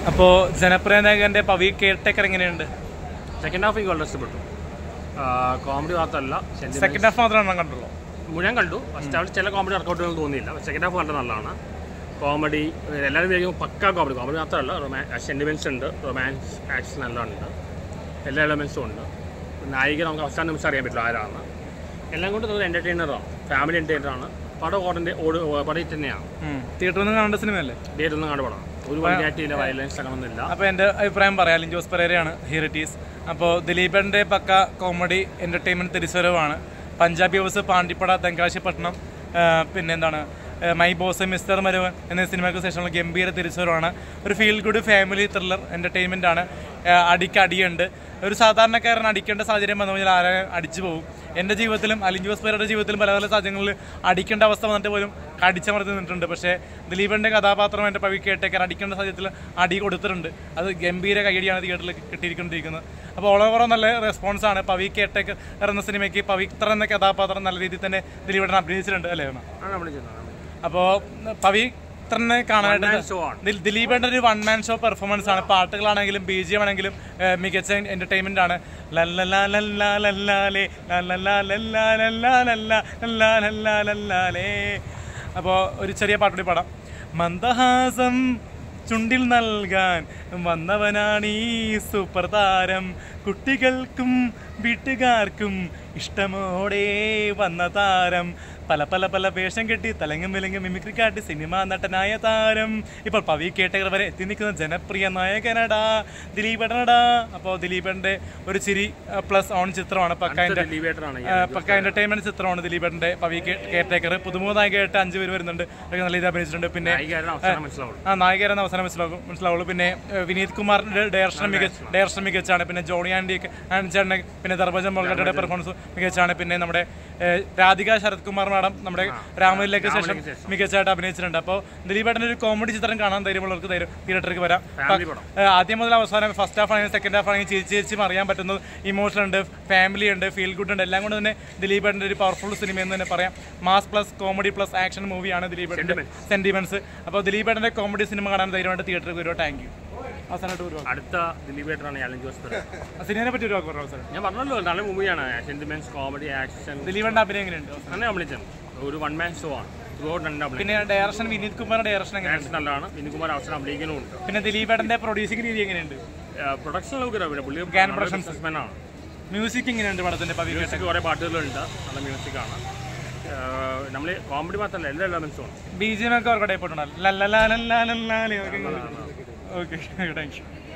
അപ്പോൾ ജനപ്രിയ നായകന്റെ പവി കെയർടേക്കർ എങ്ങനെയുണ്ട് സെക്കൻഡ് ഹാഫ് എനിക്ക് വളരെ ഇഷ്ടപ്പെട്ടു കോമഡി മാത്രമല്ല sentiment- സെക്കൻഡ് ഹാഫ് മാത്രമാണ് കണ്ടുള്ളൂ മുഴുവൻ കണ്ടു ഫസ്റ്റ് ഹാഫ് ചില കോമഡി വർക്കൗട്ട് ഒന്നും തോന്നിയില്ല സെക്കൻഡ് ഹാഫ് വളരെ നല്ലതാണ് കോമഡി എല്ലാവരും വിചാരിക്കും പക്ക കോമഡി കോമഡി മാത്രമല്ല റൊമാ സെൻറ്റിമെൻറ്റ്സ് ഉണ്ട് റൊമാൻസ് ആക്ഷൻ എല്ലാം ഉണ്ട് എല്ലാ എലമെൻസും ഉണ്ട് നായിക നമുക്ക് അവസാന നിമിഷം അറിയാൻ പറ്റില്ല ആരാണ് എല്ലാം കൊണ്ട് ഒരു എൻ്റർടൈനറാണ് ഫാമിലി എൻ്റർടൈനറാണ് പടം ഓടൻ്റെ ഓട് പടം തന്നെയാണ് തിയേറ്ററിൽ നിന്ന് കാണേണ്ട സിനിമയല്ലേ ഡേറ്റ് ഒന്നും കാണുക പടം ഒരു വൈകാറ്റിയില്ല വയലൻസ് അങ്ങനൊന്നുമില്ല അപ്പോൾ എൻ്റെ അഭിപ്രായം പറയാം ലിൻ ജോസ് പെരേരയാണ് ഹീറിറ്റീസ് അപ്പോൾ ദിലീപൻ്റെ പക്ക കോമഡി എൻ്റർടൈൻമെൻറ്റ് തിരിച്ചുവരവാണ് പഞ്ചാബി ഹൗസ് പാണ്ടിപ്പട തെങ്കാശിപ്പട്ടണം ആ, പിന്നെന്താണ് ആ, മൈ ബോസ് മിസ്റ്റർ മരുവൻ എന്നീ സിനിമയ്ക്ക് ശേഷമുള്ള ഗംഭീര തിരിച്ചുവരവാണ് ഒരു feel good family thriller entertainment ആണ് ആ, അടിക്ക് അടിയുണ്ട് ഒരു സാധാരണക്കാരൻ അടിക്കേണ്ട സാഹചര്യം വന്നു കഴിഞ്ഞാൽ ആരെ അടിച്ചു പോകും എൻ്റെ ജീവിതത്തിലും അലിൻ ജോസ് പേരുടെ ജീവിതത്തിലും പല പല സാഹചര്യങ്ങളിൽ അടിക്കേണ്ട അവസ്ഥ വന്നിട്ട് പോലും അടിച്ചമർത്തി നിന്നിട്ടുണ്ട് പക്ഷേ ദിലീപൻ്റെ കഥാപാത്രം എൻ്റെ പവി കേട്ടേക്കാൻ അടിക്കേണ്ട സാഹചര്യത്തിൽ അടി കൊടുത്തിട്ടുണ്ട് അത് ഗംഭീര കൈയടിയാണ് തിയേറ്ററിൽ കിട്ടിയിരിക്കൊണ്ടിരിക്കുന്നത് അപ്പോൾ ഓളോവറോ നല്ല റെസ്പോൺസാണ് പവി കേട്ടേക്കർ എന്ന സിനിമയ്ക്ക് പവിത്ര എന്ന കഥാപാത്രം നല്ല രീതിയിൽ തന്നെ ദിലീപേട്ടൻ അഭിനയിച്ചിട്ടുണ്ട് അല്ലേ ആണ് നമ്മൾ ചെയ്യുന്നത് അപ്പോൾ പവിത്രനെ കാണാനായിട്ട് ഷോ ആണ് ദിൽ- ദിലീപേട്ടൻ്റെ ഒരു വൺ മാൻ ഷോ പെർഫോമൻസ് ആണ് പാട്ടുകളാണെങ്കിലും ബി ജി എം ആണെങ്കിലും ഏഹ്, മികച്ച എന്റർടൈൻമെന്റ് ആണ് ലല്ലലാ ലല്ലാ ലല്ലാലേ ലല്ലലാ ലല്ലാ ലല്ലാ ലല്ലാ ലല്ലാ ലല്ലാ ലല്ലാലേ അപ്പോൾ ഒരു ചെറിയ പാട്ടുകൂടി പാടാം മന്ദഹാസം ചുണ്ടിൽ നൽകാൻ വന്നവനാണ് ഈ സൂപ്പർ താരം കുട്ടികൾക്കും വീട്ടുകാർക്കും ഇഷ്ടമോടെ വന്ന താരം പല പല പല വേഷം കെട്ടി തലങ്ങും വിലങ്ങും മിമിക്രി കാട്ടി സിനിമാ നടനായ താരം ഇപ്പോൾ പവി കേട്ടകർ വരെ എത്തി നിൽക്കുന്ന ജനപ്രിയ നായകനടാ ദിലീപേട്ടനടാ അപ്പോൾ ദിലീപേട്ടൻ്റെ ഒരു ചിരി പ്ലസ് ഓൺ ചിത്രമാണ് പക്ക എൻ്റെ ഡിബേറ്ററാണ് പക്ക എന്റർടൈൻമെന്റ് ചിത്രമാണ് ദിലീപേട്ടൻ്റെ പവി കെയർടേക്കർ പുതുമുഖ നായികയായിട്ട് അഞ്ച് പേര് വരുന്നുണ്ട് അവരൊക്കെ നല്ല രീതിയിൽ അഭിനയിച്ചിട്ടുണ്ട് പിന്നെ നായികാരൻ അവസാനം മനസ്സിലാവുള്ളൂ ആ നായകരെന്ന് അവസാനം മനസ്സിലാകും മനസ്സിലാവുള്ളൂ പിന്നെ ഏഹ്, വിനീത് കുമാറിന്റെ ഡയറക്ഷൻ മികച്ച ഡയറക്ഷൻ മികച്ചാണ് പിന്നെ ജോണി ആൻഡി ആൻഡ് പിന്നെ ധർമ്മജൻ മോൾഗട്ടയുടെ പെർഫോമൻസ് മികച്ചാണ് പിന്നെ നമ്മുടെ ഏഹ്, രാധിക ശരത് കുമാർ മാഡം നമ്മുടെ രാമനിലേക്ക് ശേഷം മികച്ചതായിട്ട് അഭിനയിച്ചിട്ടുണ്ട് അപ്പോൾ ദിലീപേട്ടൻ്റെ ഒരു കോമഡി ചിത്രം കാണാൻ ധൈര്യമുള്ളവർക്ക് ധൈര്യം തിയേറ്ററിലേക്ക് വരാം ഫാമിലി പടം ഏഹ്, ആദ്യം മുതൽ അവസാനം ഫസ്റ്റ് ഹാഫ് ആണെങ്കിൽ സെക്കൻഡ് ഹാഫ് ആണെങ്കിൽ ചിരിച്ച് ചിരിച്ചും അറിയാൻ പറ്റുന്നത് ഇമോഷൻ ഉണ്ട് ഫാമിലി ഉണ്ട് ഫീൽ ഗുഡ് ഉണ്ട് എല്ലാം കൊണ്ട് തന്നെ ദിലീപേട്ടൻ്റെ ഒരു പവർഫുൾ സിനിമ എന്ന് തന്നെ പറയാം mass plus comedy plus action മൂവിയാണ് ദിലീപേട്ടൻ്റെ സെന്റിമെന്റ്സ് അപ്പോൾ ദിലീപേട്ടൻ്റെ കോമഡി സിനിമ കാണാൻ ധൈര്യമായിട്ട് തിയേറ്ററിൽ വരുമോ താങ്ക് യു അവസാനമായിട്ട് ഒരു വാക്ക്. അടുത്ത ദിലീപേറ്ററാണ് അലൻ ജോസ് പെരേര. ആ സിനിമയെ പറ്റി ഒരു വാക്ക് പറഞ്ഞു സാർ ഞാൻ പറഞ്ഞല്ലോ നല്ല മൂവിയാണ് സെന്റിമെന്റ്സ് കോമഡി ആക്ഷൻ ദിലീപേട്ടൻ്റെ അഭിനയം എങ്ങനെയുണ്ട് അങ്ങനെ അഭിനയിച്ചത് ഒരു വൺ മാൻ ഷോ ആണ് ത്രൂഔട്ട് രണ്ട് അഭിനയം പിന്നെ ഡയറക്ഷൻ വിനീത് കുമാറിന്റെ ഡയറക്ഷൻ എങ്ങനെയുണ്ട് ആക്ഷൻ നല്ലതാണ് വിനുകുമാർ അവസരം അഭിനയിക്കുന്നുമുണ്ട് പിന്നെ ദിലീപേട്ടന്റെ പ്രൊഡ്യൂസിംഗ് രീതി എങ്ങനെയുണ്ട് പ്രൊഡക്ഷൻ നമുക്ക് പിന്നെ പുള്ളി Gan Productions. ആണ് മ്യൂസിക് എങ്ങനെയുണ്ട് പടത്തിന്റെ പവി കേട്ട മ്യൂസിക് കുറേ പാട്ടുകളുണ്ട് നല്ല മ്യൂസിക്കാണ് നമ്മൾ കോമഡി മാത്രമല്ല എല്ലാ എലമെൻസും ഉണ്ട് ബി ജി എം ഒക്കെ അവർക്ക് ഇടയിൽ പോയിട്ടുണ്ടല്ലോ ഓക്കെ താങ്ക് യു